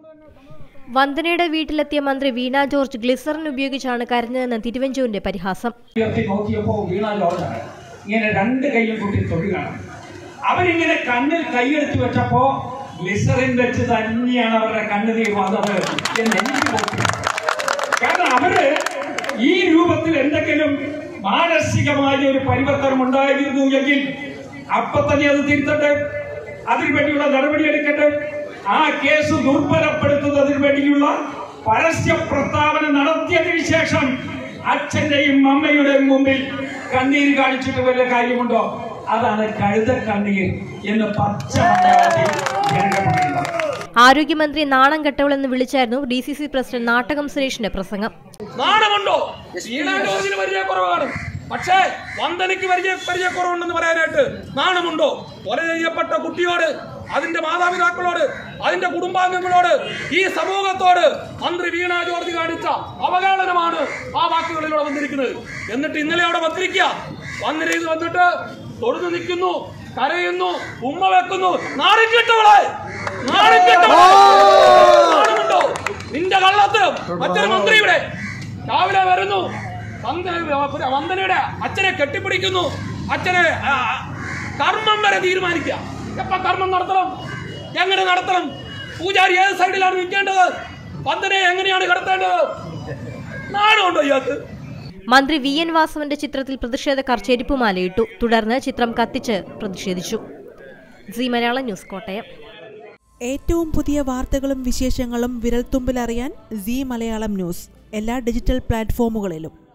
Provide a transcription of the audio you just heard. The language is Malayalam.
വന്ദനയുടെ വീട്ടിലെത്തിയ മന്ത്രി വീണ ജോർജ് ഗ്ലിസറിൻ ഉപയോഗിച്ചാണ് കരഞ്ഞതെന്ന് തിരുവഞ്ചൂരിന്റെ പരിഹാസം ഉയർത്തി നോക്കിയപ്പോ വീണ ജോർജാണ് ഇങ്ങനെ രണ്ട് കൈയും കൂട്ടി തൊടുകയാണ് അവരിങ്ങനെ കണ്ണിൽ കൈയെടുത്ത് വെച്ചപ്പോ ഗ്ലിസറിൻ വെച്ച് തന്നെയാണ് അവരുടെ കണ്ണുനീർ വന്നത് എന്ന് എനിക്ക് തോന്നി കാരണം അവര് ഈ രൂപത്തിൽ എന്തെങ്കിലും മാനസികമായ ഒരു പരിവർത്തനം ഉണ്ടായിരുന്നു എങ്കിൽ അപ്പൊ തന്നെ അത് തിരുത്തട്ടെ അതിനു വേണ്ടിയുള്ള നടപടിയെടുക്കട്ടെ ആ കേസ് ദുർബലപ്പെടുത്തുന്നതിന് വേണ്ടിയുള്ള പരസ്യ പ്രസ്താവന നടത്തിയതിനു ശേഷം അച്ഛന്റെയും അമ്മയുടെയും മുമ്പിൽ കണ്ണീര് കാണിച്ചിട്ട് വല്ല കാര്യമുണ്ടോ അതാണ് കഴുത കണ്ണീർ എന്ന് പച്ച മലയാളത്തിൽ ജനങ്ങൾ പറയുന്നത് ആരോഗ്യമന്ത്രി നാണം കെട്ടവളെന്ന് വിളിച്ചായിരുന്നു D C C president Nattakam സുരേഷിന്റെ പ്രസംഗം നാണമുണ്ടോ വീണ ജോർജിന് പരിചയക്കുറവാണ് പക്ഷേ വന്ദനയ്ക്ക് പരിചയ പരിചയക്കുറവുണ്ടെന്ന് പറയാനായിട്ട് നാണമുണ്ടോ കൊല ചെയ്യപ്പെട്ട കുട്ടിയോട് അതിന്റെ മാതാപിതാക്കളോട് അതിന്റെ കുടുംബാംഗങ്ങളോട് ഈ സമൂഹത്തോട് മന്ത്രി വീണ ജോർജ് കാണിച്ച അവഹേളനമാണ് ആ വാക്കുകളിലൂടെ വന്നിരിക്കുന്നത് എന്നിട്ട് ഇന്നലെ അവിടെ വന്നിരിക്കുക വന്നിരിക്കുന്നത് വന്നിട്ട് തൊഴുതു നിൽക്കുന്നു കരയുന്നു ഉമ്മ വെക്കുന്നു നാണിക്കിട്ടവളെ നാണിക്കിട്ടവളെ നാണമുണ്ടോ നിന്റെ കള്ളത്തിലും മറ്റൊരു മന്ത്രി ഇവിടെ രാവിലെ വരുന്നു വന്ദന- വന്ദനയുടെ അച്ഛനെ കെട്ടിപ്പിടിക്കുന്നു അച്ഛനെ ആ, കർമ്മം വരെ തീരുമാനിക്കുക എപ്പ കർമ്മം നടത്തണം എങ്ങനെ നടത്തണം പൂജാരി ഏത് സൈഡിലാണ് നിൽക്കേണ്ടത് വന്ദനയെ എങ്ങനെയാണ് കിടത്തേണ്ടത് നാണമുണ്ടോ ഇയാൾക്ക് മന്ത്രി വി എൻ വാസവന്റെ ചിത്രത്തിൽ പ്രതിഷേധക്കാർ ചെരുപ്പുമാലയിട്ടു തുടർന്ന് ചിത്രം കത്തിച്ച് പ്രതിഷേധിച്ചു സി മലയാളം ന്യൂസ് കോട്ടയം ഏറ്റവും പുതിയ വാർത്തകളും വിശേഷങ്ങളും വിരൽത്തുമ്പിലറിയാൻ സി മലയാളം ന്യൂസ് എല്ലാ ഡിജിറ്റൽ പ്ലാറ്റ്ഫോമുകളിലും